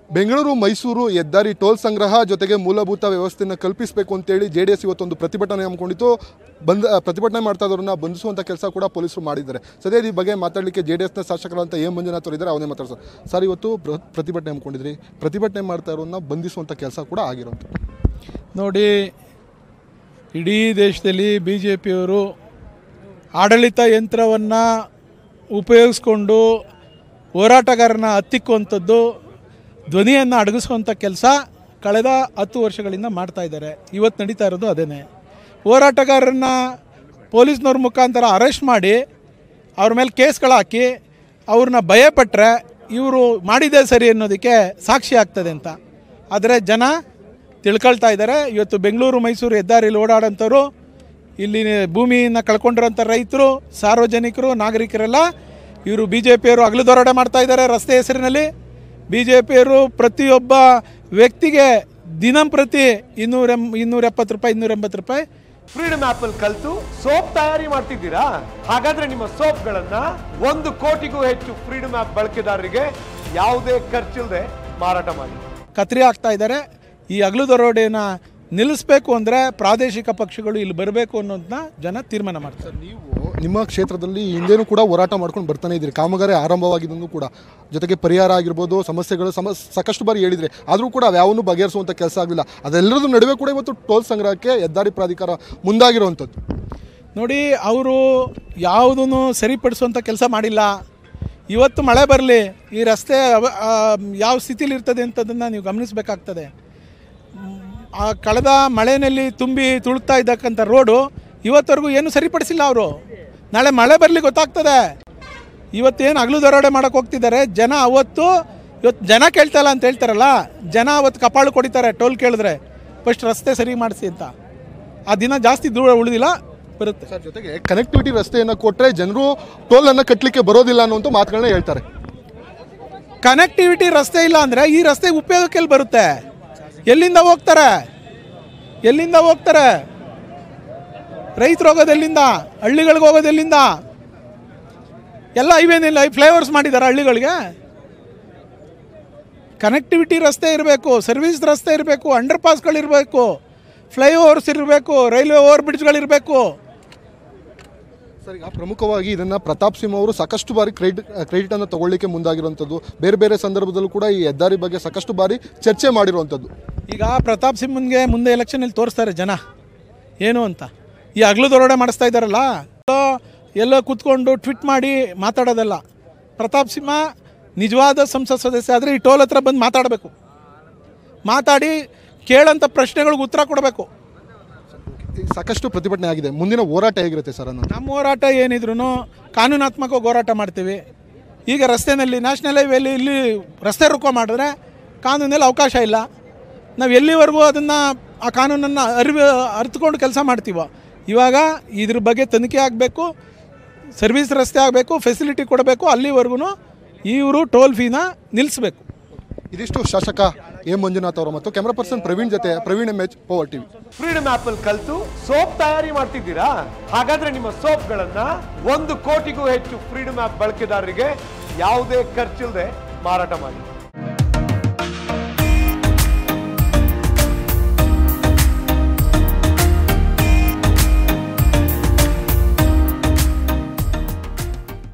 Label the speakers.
Speaker 1: ಬೆಂಗಳೂರು ಮೈಸೂರು ಹೆದ್ದಾರಿ ಟೋಲ್ ಸಂಗ್ರಹ ಜೊತೆಗೆ ಮೂಲಭೂತ ವ್ಯವಸ್ಥೆಯನ್ನು ಕಲ್ಪಿಸಬೇಕು ಅಂತೇಳಿ ಜೆ ಡಿ ಎಸ್ ಇವತ್ತೊಂದು ಪ್ರತಿಭಟನೆ ಹಮ್ಮಿಕೊಂಡಿತ್ತು ಬಂದ ಪ್ರತಿಭಟನೆ ಮಾಡ್ತಾ ಇದ್ದವ್ರನ್ನ ಬಂಧಿಸುವಂಥ ಕೆಲಸ ಕೂಡ ಪೊಲೀಸರು ಮಾಡಿದ್ದಾರೆ ಸದ್ಯ ಈ ಬಗ್ಗೆ ಮಾತಾಡಲಿಕ್ಕೆ ಜೆ ಡಿ ಎಸ್ನ ಶಾಸಕರಂತ ಎಂ ಮಂಜುನಾಥ್ ಅವರು ಇದ್ದಾರೆ ಅವನೇ ಮಾತಾಡ್ತಾರೆ ಸರ್ ಇವತ್ತು ಪ್ರ- ಪ್ರತಿಭಟನೆ ಹಮ್ಮಿಕೊಂಡಿದ್ರಿ ಪ್ರತಿಭಟನೆ ಮಾಡ್ತಾ ಇರೋರನ್ನ ಬಂಧಿಸುವಂಥ ಕೆಲಸ ಕೂಡ ಆಗಿರೋಂಥ
Speaker 2: ನೋಡಿ ಇಡೀ ದೇಶದಲ್ಲಿ ಬಿ ಜೆ ಪಿಯವರು ಆಡಳಿತ ಯಂತ್ರವನ್ನು ಉಪಯೋಗಿಸ್ಕೊಂಡು ಹೋರಾಟಗಾರನ ಹತ್ತಿಕ್ಕುವಂಥದ್ದು ಧ್ವನಿಯನ್ನು ಅಡಗಿಸುವಂಥ ಕೆಲಸ ಕಳೆದ ಹತ್ತು ವರ್ಷಗಳಿಂದ ಮಾಡ್ತಾ ಇದ್ದಾರೆ ಇವತ್ತು ನಡೀತಾ ಇರೋದು ಅದೇನೆ ಹೋರಾಟಗಾರರನ್ನ ಪೊಲೀಸ್ನವ್ರ ಮುಖಾಂತರ ಅರೆಸ್ಟ್ ಮಾಡಿ ಅವ್ರ ಮೇಲೆ ಕೇಸ್ಗಳು ಹಾಕಿ ಅವ್ರನ್ನ ಭಯಪಟ್ಟರೆ ಇವರು ಮಾಡಿದ್ದೇ ಸರಿ ಅನ್ನೋದಕ್ಕೆ ಸಾಕ್ಷಿ ಆಗ್ತದೆ ಅಂತ ಆದರೆ ಜನ ತಿಳ್ಕೊಳ್ತಾ ಇದ್ದಾರೆ ಇವತ್ತು ಬೆಂಗಳೂರು ಮೈಸೂರು ಹೆದ್ದಾರಿಲಿ ಓಡಾಡೋಂಥವ್ರು ಇಲ್ಲಿ ಭೂಮಿಯನ್ನು ಕಳ್ಕೊಂಡಿರೋಂಥ ರೈತರು ಸಾರ್ವಜನಿಕರು ನಾಗರಿಕರೆಲ್ಲ ಇವರು ಬಿ ಜೆ ಪಿಯವರು ಹಗಲು ದೊರಡೆ ಮಾಡ್ತಾ ಇದ್ದಾರೆ ರಸ್ತೆ ಹೆಸರಿನಲ್ಲಿ ಬಿ ಜೆ ಪಿಯವರು ಪ್ರತಿಯೊಬ್ಬ ವ್ಯಕ್ತಿಗೆ ದಿನಂಪ್ರತಿ ಇನ್ನೂರ ಇನ್ನೂರ ಎಪ್ಪತ್ತು ರೂಪಾಯಿ ಇನ್ನೂರ ಎಂಬತ್ತು ರೂಪಾಯಿ
Speaker 3: ಫ್ರೀಡಮ್ ಆಪ್ ಅಲ್ಲಿ ಕಲ್ತು ಸೋಪ್ ತಯಾರಿ ಮಾಡ್ತಿದ್ದೀರಾ ಹಾಗಾದ್ರೆ ನಿಮ್ಮ ಸೋಪ್ಗಳನ್ನ ಒಂದು ಕೋಟಿಗೂ ಹೆಚ್ಚು ಫ್ರೀಡಮ್ ಆಪ್ ಬಳಕೆದಾರರಿಗೆ ಯಾವುದೇ ಖರ್ಚಿಲ್ಲದೆ ಮಾರಾಟ ಮಾಡಿ
Speaker 2: ಕತ್ರಿ ಆಗ್ತಾ ಇದ್ದಾರೆ ಈ ಹಗಲು ದರೋಡೆನ ನಿಲ್ಲಿಸಬೇಕು ಅಂದರೆ ಪ್ರಾದೇಶಿಕ ಪಕ್ಷಗಳು ಇಲ್ಲಿ ಬರಬೇಕು ಅನ್ನೋದನ್ನ ಜನ ತೀರ್ಮಾನ ಮಾಡ್ತಾರೆ
Speaker 1: ನೀವು ನಿಮ್ಮ ಕ್ಷೇತ್ರದಲ್ಲಿ ಹಿಂದೇನೂ ಕೂಡ ಹೋರಾಟ ಮಾಡ್ಕೊಂಡು ಬರ್ತಾನೆ ಇದ್ದೀರಿ ಕಾಮಗಾರಿ ಆರಂಭವಾಗಿದ್ದು ಕೂಡ ಜೊತೆಗೆ ಪರಿಹಾರ ಆಗಿರ್ಬೋದು ಸಮಸ್ಯೆಗಳು ಸಮ ಸಾಕಷ್ಟು ಬಾರಿ ಹೇಳಿದ್ರೆ ಆದರೂ ಕೂಡ ಅವ್ಯಾವನ್ನೂ ಬಗೆಹರಿಸುವಂಥ ಕೆಲಸ ಆಗಲಿಲ್ಲ ಅದೆಲ್ಲರದ ನಡುವೆ ಕೂಡ ಇವತ್ತು ಟೋಲ್ ಸಂಗ್ರಹಕ್ಕೆ ಹೆದ್ದಾರಿ ಪ್ರಾಧಿಕಾರ ಮುಂದಾಗಿರುವಂಥದ್ದು
Speaker 2: ನೋಡಿ ಅವರು ಯಾವುದೂ ಸರಿಪಡಿಸುವಂಥ ಕೆಲಸ ಮಾಡಿಲ್ಲ ಇವತ್ತು ಮಳೆ ಬರಲಿ ಈ ರಸ್ತೆ ಅವ- ಆ, ಯಾವ ಸ್ಥಿತಿಲಿ ಇರ್ತದೆ ಅಂತದನ್ನು ನೀವು ಗಮನಿಸಬೇಕಾಗ್ತದೆ ಮ್, ಆ ಕಳೆದ ಮಳೆಯಲ್ಲಿ ತುಂಬಿ ತುಳುಕ್ತಾ ಇದ್ದಕ್ಕಂಥ ರೋಡು ಇವತ್ತವರೆಗೂ ಏನು ಸರಿಪಡಿಸಿಲ್ಲ ಅವರು ನಾಳೆ ಮಳೆ ಬರಲಿ ಗೊತ್ತಾಗ್ತದೆ ಇವತ್ತೇನು ಹಗಲು ದರೋಡೆ ಮಾಡೋಕೆ ಹೋಗ್ತಿದ್ದಾರೆ ಜನ ಅವತ್ತು ಇವತ್ತು ಜನ ಕೇಳ್ತಾ ಇಲ್ಲ ಅಂತ ಹೇಳ್ತಾರಲ್ಲ ಜನ ಅವತ್ತು ಕಪಾಳು ಕೊಡಿತಾರೆ ಟೋಲ್ ಕೇಳಿದ್ರೆ ಫಸ್ಟ್ ರಸ್ತೆ ಸರಿ ಮಾಡಿಸಿ ಅಂತ ಆ ದಿನ ಜಾಸ್ತಿ ದೂರ ಉಳಿದಿಲ್ಲ ಬರುತ್ತೆ
Speaker 1: ಸರ್ ಜೊತೆಗೆ ಕನೆಕ್ಟಿವಿಟಿ ರಸ್ತೆಯನ್ನು ಕೊಟ್ಟರೆ ಜನರು ಟೋಲನ್ನು ಕಟ್ಟಲಿಕ್ಕೆ ಬರೋದಿಲ್ಲ ಅನ್ನುವಂಥ ಮಾತುಗಳನ್ನ ಹೇಳ್ತಾರೆ
Speaker 2: ಕನೆಕ್ಟಿವಿಟಿ ರಸ್ತೆ ಇಲ್ಲ ಅಂದರೆ ಈ ರಸ್ತೆ ಉಪಯೋಗಕ್ಕೆ ಎಲ್ಲಿ ಬರುತ್ತೆ ಎಲ್ಲಿಂದ ಹೋಗ್ತಾರೆ ಎಲ್ಲಿಂದ ಹೋಗ್ತಾರೆ ರೈತರು ಹೋಗೋದು ಎಲ್ಲಿಂದ ಹಳ್ಳಿಗಳಿಗೆ ಹೋಗೋದು ಎಲ್ಲಿಂದ ಎಲ್ಲ ಇವೇನಿಲ್ಲ ಫ್ಲೈಓವರ್ಸ್ ಮಾಡಿದ್ದಾರೆ ಹಳ್ಳಿಗಳಿಗೆ ಕನೆಕ್ಟಿವಿಟಿ ರಸ್ತೆ ಇರಬೇಕು ಸರ್ವಿಸ್ ರಸ್ತೆ ಇರಬೇಕು ಅಂಡರ್ ಪಾಸ್ಗಳಿರಬೇಕು ಫ್ಲೈಓವರ್ಸ್ ಇರಬೇಕು ರೈಲ್ವೆ ಓವರ್ ಬ್ರಿಡ್ಜ್ಗಳಿರಬೇಕು
Speaker 1: ಸರ್ ಈಗ ಪ್ರಮುಖವಾಗಿ ಇದನ್ನು ಪ್ರತಾಪ್ ಸಿಂಹ ಅವರು ಸಾಕಷ್ಟು ಬಾರಿ ಕ್ರೆಡಿಟ್ ಕ್ರೆಡಿಟನ್ನು ತಗೊಳ್ಳಿಕ್ಕೆ ಮುಂದಾಗಿರುವಂಥದ್ದು ಬೇರೆ ಬೇರೆ ಸಂದರ್ಭದಲ್ಲೂ ಕೂಡ ಈ ಹೆದ್ದಾರಿ ಬಗ್ಗೆ ಸಾಕಷ್ಟು ಬಾರಿ ಚರ್ಚೆ ಮಾಡಿರುವಂಥದ್ದು
Speaker 2: ಈಗ ಪ್ರತಾಪ್ ಸಿಂಹನ್ಗೆ ಮುಂದೆ ಎಲೆಕ್ಷನಲ್ಲಿ ತೋರಿಸ್ತಾರೆ ಜನ ಏನು ಅಂತ ಈ ಹಗ್ಲು ದರೋಡೆ ಮಾಡಿಸ್ತಾ ಇದ್ದಾರಲ್ಲ ಎಲ್ಲೋ ಎಲ್ಲೋ ಕೂತ್ಕೊಂಡು ಟ್ವಿಟ್ ಮಾಡಿ ಮಾತಾಡೋದಲ್ಲ ಪ್ರತಾಪ್ ಸಿಂಹ ನಿಜವಾದ ಸಂಸತ್ ಸದಸ್ಯ ಆದರೆ ಈ ಟೋಲ್ ಹತ್ರ ಬಂದು ಮಾತಾಡಬೇಕು ಮಾತಾಡಿ ಕೇಳೋಂಥ ಪ್ರಶ್ನೆಗಳಿಗೆ ಉತ್ತರ ಕೊಡಬೇಕು
Speaker 1: ಈಗ ಸಾಕಷ್ಟು ಪ್ರತಿಭಟನೆ ಆಗಿದೆ ಮುಂದಿನ ಹೋರಾಟ ಹೇಗಿರುತ್ತೆ ಸರ್ ಅನ್ನೋದು
Speaker 2: ನಮ್ಮ ಹೋರಾಟ ಏನಿದ್ರು ಕಾನೂನಾತ್ಮಕವಾಗಿ ಹೋರಾಟ ಮಾಡ್ತೀವಿ ಈಗ ರಸ್ತೆನಲ್ಲಿ ನ್ಯಾಷನಲ್ ಹೈವೇಲಿ ಇಲ್ಲಿ ರಸ್ತೆ ರುಕೋ ಮಾಡಿದ್ರೆ ಕಾನೂನಲ್ಲಿ ಅವಕಾಶ ಇಲ್ಲ ನಾವು ಎಲ್ಲಿವರೆಗೂ ಅದನ್ನು ಆ ಕಾನೂನನ್ನು ಅರಿವು ಅರ್ಥಕೊಂಡು ಕೆಲಸ ಮಾಡ್ತೀವೋ ಇವಾಗ ಇದ್ರ ಬಗ್ಗೆ ತನಿಖೆ ಆಗಬೇಕು ಸರ್ವಿಸ್ ರಸ್ತೆ ಆಗಬೇಕು ಫೆಸಿಲಿಟಿ ಕೊಡಬೇಕು ಅಲ್ಲಿವರೆಗೂ ಇವರು ಟೋಲ್ ಫೀನ ನಿಲ್ಲಿಸಬೇಕು
Speaker 1: ಇದಿಷ್ಟು ಶಾಸಕ ಎಂ ಮಂಜುನಾಥ್ ಅವರು ಮತ್ತು ಕ್ಯಾಮ್ರಾ ಪರ್ಸನ್ ಪ್ರವೀಣ್ ಜೊತೆ Praveen M H Power TV
Speaker 3: freedom app ಅಲ್ಲಿ ಕಲ್ತು ಸೋಪ್ ತಯಾರಿ ಮಾಡ್ತಿದ್ದೀರಾ ಹಾಗಾದ್ರೆ ನಿಮ್ಮ ಸೋಪ್ಗಳನ್ನ ಒಂದು ಕೋಟಿಗೂ ಹೆಚ್ಚು ಫ್ರೀಡಮ್ ಆಪ್ ಬಳಕೆದಾರರಿಗೆ ಯಾವುದೇ ಖರ್ಚಿಲ್ಲದೆ ಮಾರಾಟ ಮಾಡಿ